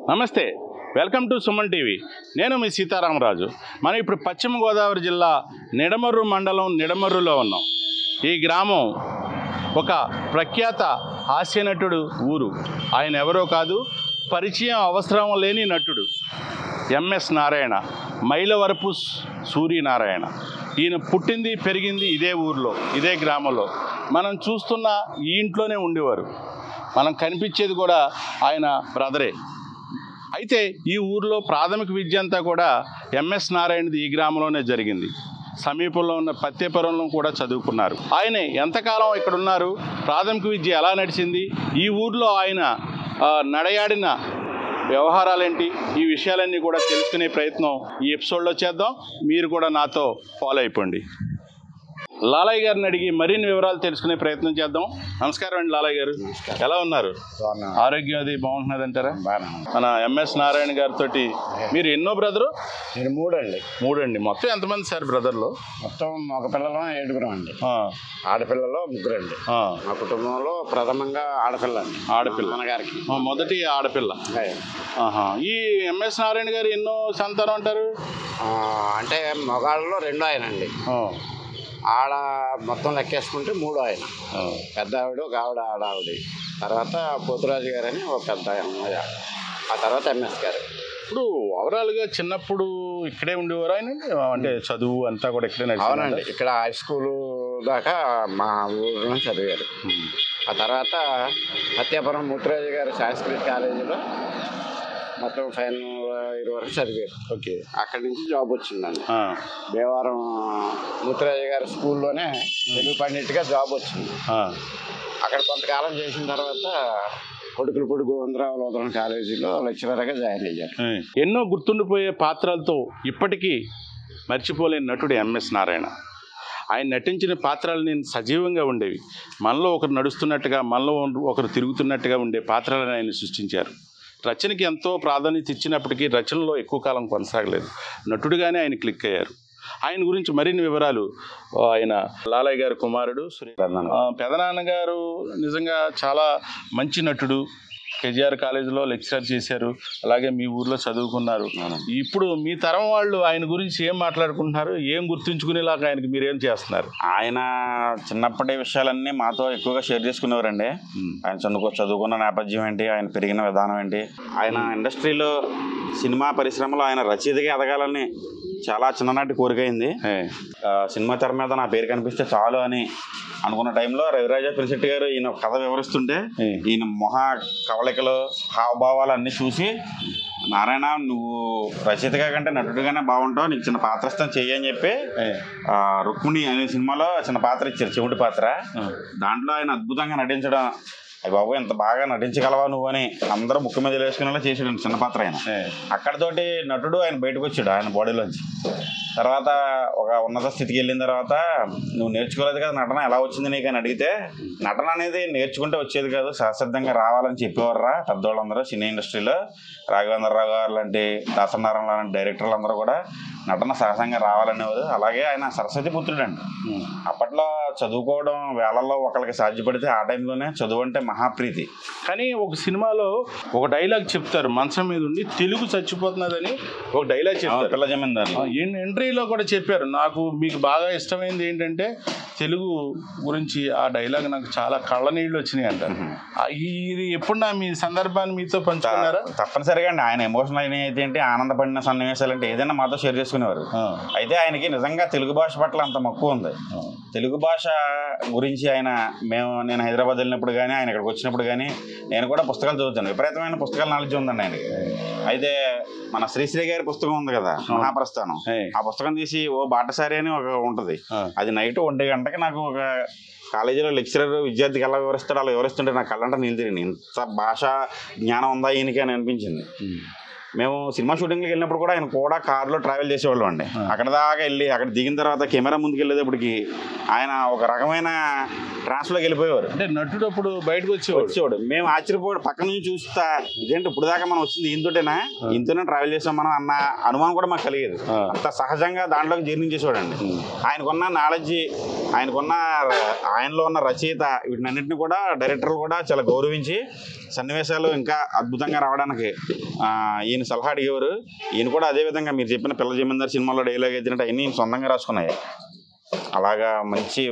నమస్తే welcome to Suman TV నేను మీ సీతారామరాజు మనం ఇప్పుడు పశ్చిమ గోదావరి జిల్లా నిడమర్రు మండలం నిడమర్రులో ఉన్నాం ఈ గ్రామం ఒక ప్రఖ్యాత హాస్య నటుడు ఊరు ఆయన ఎవరో కాదు పరిచయం అవసరం లేని నటుడు ఎంఎస్ నారాయణ మైలవరపు సూర్యనారాయణ ఈయన పుట్టింది పెరిగింది ఇదే ఊర్లో ఇదే గ్రామంలో మనం చూస్తున్న ఈ ఇంట్లోనే ఉండేవారు మనం కనిపించేది కూడా ఆయన బ్రదరే అయితే ఈ ఊర్లో ప్రాథమిక విద్య అంతా కూడా ఎంఎస్ నారాయణది ఈ గ్రామంలోనే జరిగింది సమీపంలో ఉన్న పత్తేపురంలో కూడా చదువుకున్నారు ఆయన ఎంతకాలం ఇక్కడ ఉన్నారు ప్రాథమిక విద్య ఎలా నడిచింది ఈ ఊర్లో ఆయన ఆ, నడయాడిన వ్యవహారాలేంటి ఈ విషయాలన్నీ కూడా తెలుసుకునే ప్రయత్నం ఈ ఎపిసోడ్లో చేద్దాం మీరు కూడా నాతో ఫాలో అయిపోండి లాలయ్య గారిని అడిగి మరిన్ని వివరాలు తెలుసుకునే ప్రయత్నం చేద్దాం నమస్కారం అండి లాలయ్య గారు ఎలా ఉన్నారు ఆరోగ్యం అది బాగుంటున్నది అంటారా మన ఎంఎస్ నారాయణ గారితో మీరు ఎన్నో బ్రదరు నేను మూడండి మూడండి మొత్తం ఎంతమంది సార్ బ్రదర్లు మొత్తం మగ పిల్లలు ఏడుగురం అండి ఆ, ఆడపిల్లలు ముగ్గురండి ఆ, మా కుటుంబంలో ప్రథమంగా ఆడపిల్ల అండి ఆడపిల్ల. మన గారికి ఆ, మొదటి ఆడపిల్ల ఆహా ఈ ఎంఎస్ నారాయణ గారు ఎన్నో సంతానం అంటారు అంటే మగాళ్ళలో రెండో ఆయన అండి ఆ, ఆడ మొత్తం లెక్కేసుకుంటే మూడో ఆయన ఆ, పెద్ద ఆవిడ ఒక ఆవిడ ఆడ ఆవిడ తర్వాత పోతురాజు గారు అని ఒక పెద్ద అమ్మాయి ఆ తర్వాత ఎంఎస్ గారు ఇప్పుడు ఓవరాల్గా చిన్నప్పుడు ఇక్కడే ఉండేవారు ఆయన అంటే చదువు అంతా కూడా ఇక్కడే నడిచిందా? అవునండి ఇక్కడ హై స్కూల్ దాకా మా ఊరిలో చదివారు ఉమ్. ఆ తర్వాత సత్యాపురం ముత్తురాజు గారు సంస్కృత్ కాలేజీలో మొత్తం ఫైనల్ ఇయర్ వరకు చదివారు ఓకే అక్కడి నుంచి జాబ్ వచ్చిందండి ఆ, దేవారం ముత్తురాజు గారి స్కూల్లోనే తెలుగు పండిట్గా జాబ్ వచ్చింది ఆ, అక్కడ కొంతకాలం చేసిన తర్వాత కొడుకులు పొడి గోవిందరావు లోదరం కాలేజీలో లెక్చరర్గా జాయిన్ అయ్యారు ఆ. ఎన్నో గుర్తుండిపోయే పాత్రలతో ఇప్పటికీ మర్చిపోలేని నటుడు ఎంఎస్ నారాయణ ఆయన నటించిన పాత్రలు నేను సజీవంగా ఉండేవి మనలో ఒకరు నడుస్తున్నట్టుగా మనలో ఒకరు తిరుగుతున్నట్టుగా ఉండే పాత్రలను ఆయన సృష్టించారు రచనకి ఎంతో ప్రాధాన్యత ఇచ్చినప్పటికీ రచనలో ఎక్కువ కాలం కొనసాగలేదు నటుడుగానే ఆయన క్లిక్ అయ్యారు ఆయన గురించి మరిన్ని వివరాలు ఆ, ఆయన లాలయ్య గారి కుమారుడు సురే ఆ, పెదనాన్నగారు నిజంగా చాలా మంచి నటుడు కేజీఆర్ కాలేజీలో లెక్చరర్ చేశారు అలాగే మీ ఊర్లో చదువుకున్నారు ఇప్పుడు మీ తరం వాళ్ళు ఆయన గురించి ఏం మాట్లాడుకుంటున్నారు ఏం గుర్తుంచుకునేలాగా ఆయనకి మీరేం చేస్తున్నారు ఆయన చిన్నప్పటి విషయాలన్నీ మాతో ఎక్కువగా షేర్ చేసుకునేవారండి ఆయన చదువుకో చదువుకున్న నేపథ్యం ఏంటి ఆయన పెరిగిన విధానం ఏంటి ఆయన ఇండస్ట్రీలో సినిమా పరిశ్రమలో ఆయన రచయితగా ఎదగాలని చాలా చిన్ననాటి కోరిక అయింది ఏ, ఆ, సినిమా తెర మీద నా పేరు కనిపిస్తే చాలు అని అనుకున్న టైంలో రవిరాజా పిలిశెట్టి గారు ఈయన ఒక కథ వివరిస్తుంటే ఏ. ఈయన మొహ కవళికలు హావభావాలు అన్నీ చూసి నారాయణ నువ్వు రచయితగా కంటే నటుడిగానే బాగుంటావు నీకు చిన్న పాత్ర ఇస్తాను చెయ్యి అని చెప్పి ఏ, ఆ, రుక్మిణి అనే సినిమాలో చిన్న పాత్ర ఇచ్చారు చెవిటి పాత్ర ఆ, దాంట్లో ఆయన అద్భుతంగా నటించడం అయ్య బాబు ఎంత బాగా నటించగలవా నువ్వు అని అందరూ ముక్కు మీద వేసుకునేలా చేసాడు చిన్న పాత్ర ఆయన ఏ, అక్కడతోటి నటుడు ఆయన బయటకు వచ్చాడు ఆయన బాడీలోంచి తర్వాత ఒక ఉన్నత స్థితికి వెళ్ళిన తర్వాత నువ్వు నేర్చుకోలేదు కదా నటన ఎలా వచ్చింది నీకు అని అడిగితే నటన అనేది నేర్చుకుంటే వచ్చేది కాదు శాశ్వతంగా రావాలని చెప్పేవారా పెద్దవాళ్ళందరూ సినీ ఇండస్ట్రీలో రాఘవేంద్రరావు గారు లాంటి దాసనారాయణ లాంటి డైరెక్టర్లు అందరూ కూడా నటన సహజంగా రావాలనేవారు అలాగే ఆయన సరస్వతి పుత్రుడు అండి ఉమ్. అప్పట్లో చదువుకోవడం వేళల్లో ఒకరికి సాధ్యపడితే ఆ టైంలోనే చదువు అంటే మహాప్రీతి కానీ ఒక సినిమాలో ఒక డైలాగ్ చెప్తారు మంచం మీద ఉండి తెలుగు చచ్చిపోతున్నదని ఒక డైలాగ్ చెప్తారు పిల్ల జమీందారు ఆ, ఎన్- ఎంట్రీలో కూడా చెప్పారు నాకు మీకు బాగా ఇష్టమైంది ఏంటంటే తెలుగు గురించి ఆ డైలాగ్ నాకు చాలా కళ్ళ నీళ్ళు వచ్చినాయి అంటారు ఆ, ఈ- ఇది ఎప్పుడు నా మీ సందర్భాన్ని మీతో పంచుకున్నారా తప్పనిసరిగా అండి ఆయన ఎమోషనల్ అయిన అయితే ఏంటి ఆనందపడిన సన్నివేశాలు అంటే ఏదైనా మాతో షేర్ చేసుకునేవారు ఆ, అయితే ఆయనకి నిజంగా తెలుగు భాష పట్ల అంత మక్కువ ఉంది ఆ, తెలుగు భాష గురించి ఆయన మేము నేను హైదరాబాద్ వెళ్ళినప్పుడు కానీ ఆయన ఇక్కడికి వచ్చినప్పుడు కానీ నేను కూడా పుస్తకాలు చదువుతాను విపరీతమైన పుస్తకాల నాలెడ్జ్ ఉందండి ఆయనకి అయితే మన శ్రీశ్రీ గారి పుస్తకం ఉంది కదా మహాప్రస్థానం ఏ, ఆ పుస్తకం తీసి ఓ బాటసారి అని ఒక ఉంటుంది ఆ, అది నైట్ ఒంటి గంటకి నాకు ఒక కాలేజీలో లెక్చరర్ విద్యార్థికి ఎలా వివరిస్తాడో అలా వివరిస్తుంటే నా కళ్ళంట నీళ్ళు తిరిగి ఇంత భాష జ్ఞానం ఉందా ఈయనకి అని అనిపించింది ఉమ్. మేము సినిమా షూటింగ్కి వెళ్ళినప్పుడు కూడా ఆయన కూడా కార్లో ట్రావెల్ చేసేవాళ్ళం అండి అక్కడ దాకా వెళ్ళి అక్కడ దిగిన తర్వాత కెమెరా ముందుకు వెళ్ళేటప్పటికి ఆయన ఒక రకమైన ట్రాన్స్లోకి వెళ్ళిపోయేవారు అంటే నటుడు అప్పుడు బయటకు వచ్చేవాడు వచ్చేవాడు మేము ఆశ్చర్యపోయాడు పక్క నుంచి చూస్తా ఇదేంటి ఇప్పుడు దాకా మనం వచ్చింది ఈయనతోటేనా ఇంతనే ట్రావెల్ చేసాం మనం అన్న అనుమానం కూడా మాకు కలిగేది ఆ. అంత సహజంగా దాంట్లోకి జీర్ణించేసేవాడండి ఆయనకున్న నాలెడ్జ్ ఆయనకున్న ర- ఆయనలో ఉన్న రచయిత వీటినన్నింటిని కూడా డైరెక్టర్లు కూడా చాలా గౌరవించి సన్నివేశాలు ఇంకా అద్భుతంగా రావడానికి ఆ, ఈయన సలహా అడిగేవారు ఈయన కూడా అదే విధంగా మీరు చెప్పిన పిల్ల జమీందార్ సినిమాలో డైలాగ్ ఎత్తినట్టు అవన్నీ ఈయన సొంతంగా రాసుకున్నాయి అలాగా మంచి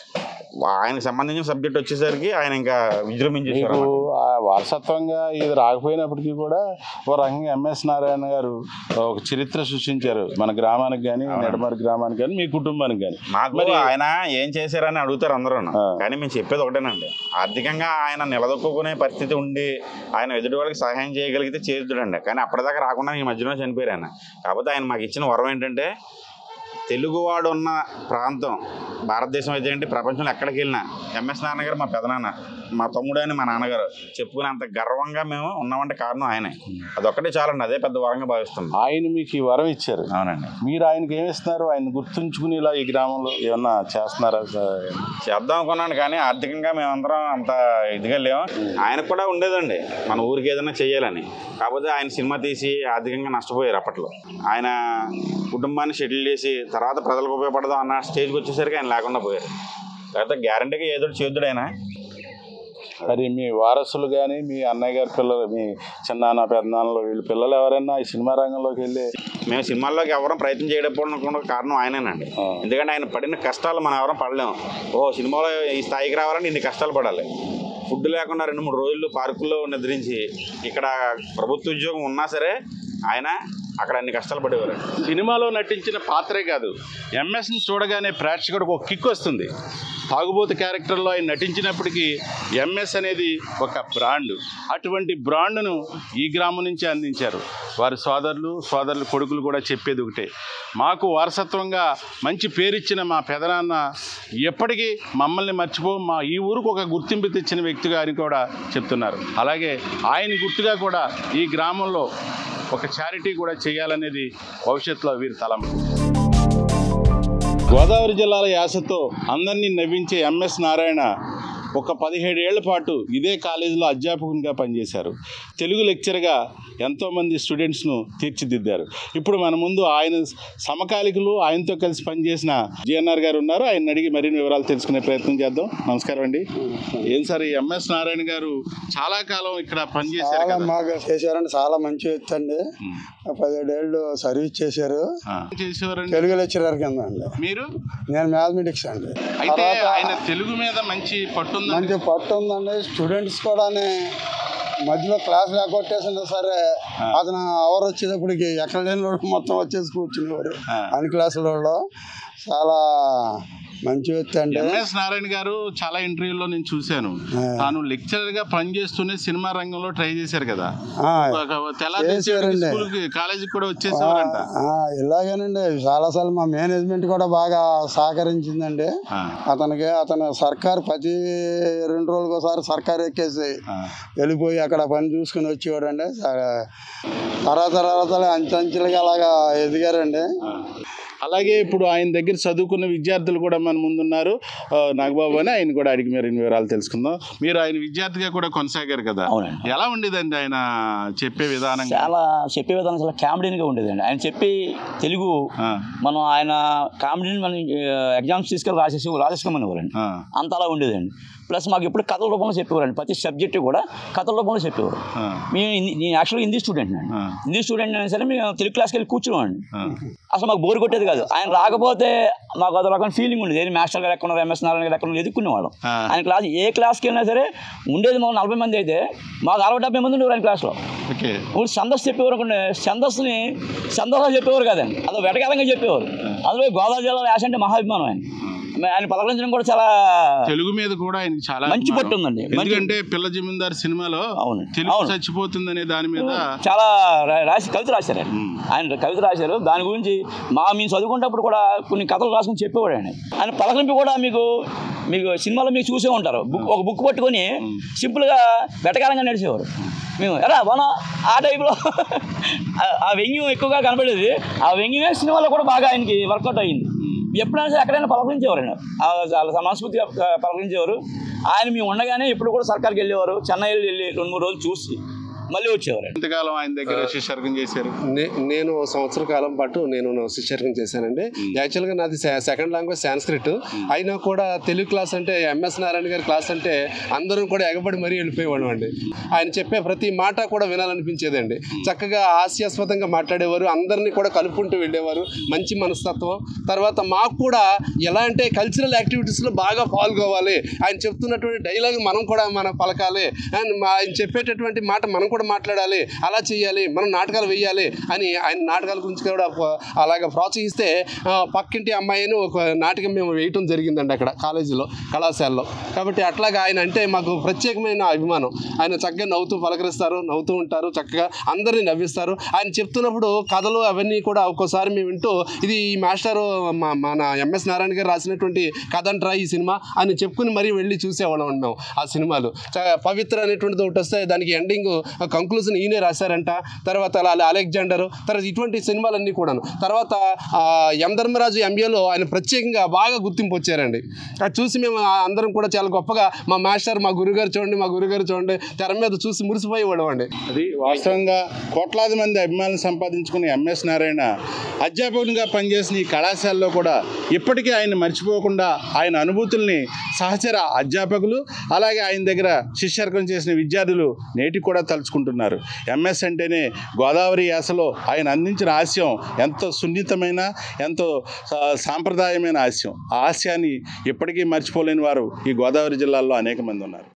ఆయనకు సంబంధించిన సబ్జెక్ట్ వచ్చేసరికి ఆయన ఇంకా విజృంభించేశారు మీకు అన్నమాట. ఆ వారసత్వంగా ఇది రాకపోయినప్పటికీ కూడా ఓ రకంగా ఎంఎస్ నారాయణ గారు ఒక చరిత్ర సృష్టించారు మన గ్రామానికి కానీ నెడమరి గ్రామానికి కానీ మీ కుటుంబానికి కానీ మాకు మరి- ఆయన ఏం చేశారని అడుగుతారు అందరూ ఆ. కానీ మేము చెప్పేది ఒకటేనండి ఆర్థికంగా ఆయన నిలదొక్కునే పరిస్థితి ఉండి ఆయన ఎదుటి వాళ్ళకి సహాయం చేయగలిగితే చేద్దుడండి కానీ అప్పటిదాకా రాకుండా ఈ మధ్యలో చనిపోయారు ఆయన కాకపోతే ఆయన మాకు ఇచ్చిన వరం ఏంటంటే తెలుగువాడు ఉన్న ప్రాంతం భారతదేశం అయితే ఏంటి ప్రపంచంలో ఎక్కడికి వెళ్ళినా ఎంఎస్ నాన్నగారు మా పెదనాన్న మా తమ్ముడు అని మా నాన్నగారు చెప్పుకునేంత గర్వంగా మేము ఉన్నామంటే కారణం ఆయనే అదొక్కటే చాలండి అదే పెద్ద వరంగా భావిస్తుంది ఆయన మీకు ఈ వరం ఇచ్చారు అవునండి మీరు ఆయనకి ఏమి ఇస్తున్నారు ఆయన గుర్తుంచుకుని ఇలా ఈ గ్రామంలో ఏమన్నా చేస్తున్నారా చేద్దాం అనుకున్నాను కానీ ఆర్థికంగా మేమందరం అంత ఇదిగా లేము ఆయనకు కూడా ఉండేదండి మన ఊరికి ఏదైనా చేయాలని కాకపోతే ఆయన సినిమా తీసి ఆర్థికంగా నష్టపోయారు అప్పట్లో ఆయన కుటుంబాన్ని షెటిల్ చేసి తర్వాత ప్రజలకు ఉపయోగపడదాం అన్న స్టేజ్కి వచ్చేసరికి ఆయన లేకుండా పోయారు తర్వాత గ్యారంటీగా ఏదో ఒకటి చేద్దుడు ఆయన మరి మీ వారసులు కానీ మీ అన్నయ్య గారి పిల్లలు మీ చిన్నాన్న పెద్దనాన్నలు వీళ్ళ పిల్లలు ఎవరైనా ఈ సినిమా రంగంలోకి వెళ్ళి మేము సినిమాల్లోకి ఎవరం ప్రయత్నం చేయకపోవడం కారణం ఆయనేనండి ఆ. ఎందుకంటే ఆయన పడిన కష్టాలు మనం ఎవరం పడలేము ఓ సినిమాలో ఈ స్థాయికి రావాలని ఇన్ని కష్టాలు పడాలి ఫుడ్ లేకుండా రెండు మూడు రోజులు పార్కుల్లో నిద్రించి ఇక్కడ ప్రభుత్వ ఉద్యోగం ఉన్నా సరే ఆయన అక్కడ అన్ని కష్టాలు పడేవారు సినిమాలో నటించిన పాత్రే కాదు ఎంఎస్ని చూడగానే ప్రేక్షకుడికి ఒక కిక్ వస్తుంది తాగుబోతు క్యారెక్టర్లో ఆయన నటించినప్పటికీ ఎంఎస్ అనేది ఒక బ్రాండ్ అటువంటి బ్రాండ్ను ఈ గ్రామం నుంచి అందించారు వారి సోదరులు సోదరుల కొడుకులు కూడా చెప్పేది ఒకటే మాకు వారసత్వంగా మంచి పేరిచ్చిన మా పెదనాన్న ఎప్పటికీ మమ్మల్ని మర్చిపో మా ఈ ఊరికి ఒక గుర్తింపు తెచ్చిన వ్యక్తిగా అని కూడా చెప్తున్నారు అలాగే ఆయన గుర్తుగా కూడా ఈ గ్రామంలో ఒక చారిటీ కూడా చేయాలనేది భవిష్యత్తులో వీరి తలంపు గోదావరి జిల్లాల యాసతో అందరినీ నవ్వించే ఎంఎస్ నారాయణ ఒక పదిహేడు ఏళ్ల పాటు ఇదే కాలేజీలో అధ్యాపకునిగా పనిచేశారు తెలుగు లెక్చర్గా ఎంతోమంది స్టూడెంట్స్ను తీర్చిదిద్దారు ఇప్పుడు మన ముందు ఆయన సమకాలికులు ఆయనతో కలిసి పనిచేసిన జిఎన్ఆర్ గారు ఉన్నారు ఆయన అడిగి మరిన్ని వివరాలు తెలుసుకునే ప్రయత్నం చేద్దాం నమస్కారం అండి ఏం సార్ ఈ ఎంఎస్ నారాయణ గారు చాలా కాలం ఇక్కడ పనిచేశారు చాలా కదా బాగా చేశారండి చాలా మంచి వ్యక్తి అండి పదిహేడేళ్ళు సర్వీస్ చేశారు ఆ. చేసేవారండి తెలుగు లెక్చరర్ కింద అండి మీరు నేను మ్యాథమెటిక్స్ అండి అయితే తర్వాత ఆయన తెలుగు మీద మంచి పట్టుందండి మంచి పట్టు ఉందండి స్టూడెంట్స్ కూడా మధ్యలో క్లాస్ లేకొట్టేసింది సరే అతను అవర్ వచ్చేటప్పటికి ఎక్కడ లేని వాడు మొత్తం వచ్చేసి కూర్చునేవారు ఆ. అన్ని క్లాసులలో చాలా మంచి వ్యక్తి అండి ఎంఎస్ నారాయణ గారు చాలా ఇంటర్వ్యూలో నేను చూశాను ఆ. తాను లెక్చరర్ గా పనిచేస్తూనే సినిమా రంగంలో ట్రై చేశారు కదా ఆ, ఒక తెల్లారి చేశారండి. స్కూల్కి కాలేజీకి కూడా వచ్చేసేవారంట ఆ, ఇలాగేనండి చాలాసార్లు మా మేనేజ్మెంట్ కూడా బాగా సహకరించిందండి ఆ, అతనికి అతను సర్కార్ ప్రతి రెండు రోజులకు ఒకసారి సర్కార్ ఎక్కేసి ఆ. వెళ్ళిపోయి అక్కడ పని చూసుకుని వచ్చేవాడండి స- తర్వాత తర్వాత అంచెంచెలుగా అలాగా ఎదిగారండి అలాగే ఇప్పుడు ఆయన దగ్గర చదువుకున్న విద్యార్థులు కూడా మన ముందున్నారు ఆ, నాగబాబు అని ఆయన కూడా అడిగి మరి వివరాలు తెలుసుకుందాం మీరు ఆయన విద్యార్థిగా కూడా కొనసాగారు కదా అవునండి ఎలా ఉండేదండి ఆయన చెప్పే విధానం చాలా చెప్పే విధానం చాలా కామెడీగా ఉండేదండి ఆయన చెప్పి తెలుగు ఆ, మనం ఆయన కామెడీని మనం ఎగ్జామ్స్ తీసుకెళ్ళి రాసేసి రాసేసుకోమనేవారండి ఆ, అంత అలా ఉండేదండి ప్లస్ మాకు ఎప్పుడు కథల రూపంలో చెప్పేవారండి ప్రతి సబ్జెక్టు కూడా కథల రూపంలో చెప్పేవారు ఆ, మేము హిందీ- నేను యాక్చువల్గా హిందీ స్టూడెంట్ అండి ఆ, హిందీ స్టూడెంట్ అయినా సరే మేము తెలుగు క్లాస్కి వెళ్ళి కూర్చున్నామండి ఆ. అసలు మాకు బోర్ కొట్టేది కాదు ఆయన రాకపోతే మాకు అదొక రకమైన ఫీలింగ్ ఉండేది ఏది మాస్టర్ గారు ఎక్కడ ఉన్నారు ఎంఎస్ నారాయణ గారు ఎక్కడ ఉన్నారు ఎదుర్కొనేవాళ్ళం ఆ. ఆయన క్లాస్ ఏ క్లాస్కి వెళ్ళినా సరే ఉండేది మాకు నలభై మంది అయితే మాకు అరవై డెబ్బై మంది ఉండేవారు ఆయన క్లాస్లో ఓకే ఇప్పుడు ఛందస్సు చెప్పేవారు అనుకోండి ఛందస్సుని ఛందస్సులో చెప్పేవారు కాదండి అదో వెటకాలంగా చెప్పేవారు అందులో గోదావరి జిల్లాలో యాస అంటే మహాభిమానం ఆయన ఆయన పలకరించడం కూడా చాలా తెలుగు మీద కూడా ఆయనకి చాలా మంచి అభిమానం. పట్టు ఉందండి. మంచి- ఎందుకంటే పిల్ల జమీందార్ సినిమాలో అవును. తెలుగు అవును. చచ్చిపోతుందనే దాని మీద చాలా రా- రాసి కవిత రాశారు ఆయన మ్మ్. ఆయన కవిత రాశారు దాని గురించి మా మేము చదువుకునేటప్పుడు కూడా కొన్ని కథలు రాసుకుని చెప్పేవాడు ఆయన ఆయన పలకరింపు కూడా మీకు మీకు సినిమాలో మీకు చూసే ఉంటారు బుక్ ఒక బుక్ పట్టుకొని సింపుల్గా వెటకారంగా నడిచేవారు మేము ఎరా బానా ఆ టైప్లో ఆ- ఆ వ్యంగ్యం ఎక్కువగా కనబడేది ఆ వ్యంగ్యమే సినిమాలో కూడా బాగా ఆయనకి వర్కౌట్ అయ్యింది ఎప్పుడైనా సరే ఎక్కడైనా పలకరించేవారు ఆయన ఆ చాలా మనస్ఫూర్తిగా ఆ, పలకరించేవారు ఆయన మేము ఉండగానే ఇప్పుడు కూడా సర్కార్కి వెళ్ళేవారు చెన్నై వెళ్ళి రెండు మూడు రోజులు చూసి మళ్ళీ వచ్చేవారు ఎంతకాలం ఆయన దగ్గర శిష్యర్గం చేశారు నే- నేను ఓ సంవత్సర కాలం పాటు నేను శిష్యర్గం చేశానండి యాక్చువల్గా నాది సె- సెకండ్ లాంగ్వేజ్ సాంస్క్రిట్ అయినా కూడా తెలుగు క్లాస్ అంటే ఎంఎస్ నారాయణ గారి క్లాస్ అంటే అందరం కూడా ఎగబడి మరీ వెళ్ళిపోయేవాళ్ళం అండి ఆయన చెప్పే ప్రతి మాట కూడా వినాలనిపించేదండి చక్కగా హాస్యాస్పదంగా మాట్లాడేవారు అందరినీ కూడా కలుపుకుంటూ వెళ్ళేవారు మంచి మనస్తత్వం తర్వాత మాకు కూడా ఎలా అంటే కల్చరల్ యాక్టివిటీస్లో బాగా పాల్గొవాలి ఆయన చెప్తున్నటువంటి డైలాగ్ మనం కూడా మన పలకాలి అండ్ మా ఆయన చెప్పేటటువంటి మాట మనం కూడా మాట్లాడాలి అలా చేయాలి మనం నాటకాలు వేయాలి అని ఆయన నాటకాల గురించి కూడా ఒక- అలాగ ప్రోత్సహిస్తే ఆ, పక్కింటి అమ్మాయిని ఒక నాటకం మేము వేయటం జరిగిందండి అక్కడ కాలేజీలో కళాశాలలో కాబట్టి అట్లాగా ఆయన అంటే మాకు ప్రత్యేకమైన అభిమానం ఆయన చక్కగా నవ్వుతూ పలకరిస్తారు నవ్వుతూ ఉంటారు చక్కగా అందరినీ నవ్విస్తారు ఆయన చెప్తున్నప్పుడు కథలు అవన్నీ కూడా ఒక్కోసారి మేము వింటూ ఇది ఈ మాస్టర్ మా- మన ఎంఎస్ నారాయణ గారు రాసినటువంటి కథ అంటారా ఈ సినిమా అని చెప్పుకుని మరీ వెళ్ళి చూసేవాళ్ళం అండి మేము ఆ సినిమాలు చ- పవిత్ర అనేటువంటిది ఒకటి వస్తే దానికి ఎండింగ్ కంక్లూజన్ ఈయనే రాశారంట తర్వాత అలా అలెగ్జాండర్ తర్వాత ఇటువంటి సినిమాలన్నీ కూడాను తర్వాత ఆ, ఎం ధర్మరాజు ఎంఏలో ఆయన ప్రత్యేకంగా బాగా గుర్తింపు వచ్చారండి అది చూసి మేము ఆ అందరం కూడా చాలా గొప్పగా మా మాస్టర్ మా గురుగారు చూడండి మా గురుగారు చూడండి తెర మీద చూసి మురిసిపోయేవాడు అండి అది వాస్తవంగా కోట్లాది మంది అభిమానులు సంపాదించుకున్న ఎంఎస్ నారాయణ అధ్యాపకునిగా పనిచేసిన ఈ కళాశాలలో కూడా ఇప్పటికీ ఆయన మర్చిపోకుండా ఆయన అనుభూతుల్ని సహచర అధ్యాపకులు అలాగే ఆయన దగ్గర శిష్యర్కం చేసిన విద్యార్థులు నేటికి కూడా తలుచుకుంటున్నారు ఎంఎస్ అంటేనే గోదావరి యాసలో ఆయన అందించిన హాస్యం ఎంతో సున్నితమైన ఎంతో సా- సాంప్రదాయమైన హాస్యం ఆ హాస్యాన్ని ఇప్పటికీ మర్చిపోలేని వారు ఈ గోదావరి జిల్లాలో అనేక మంది ఉన్నారు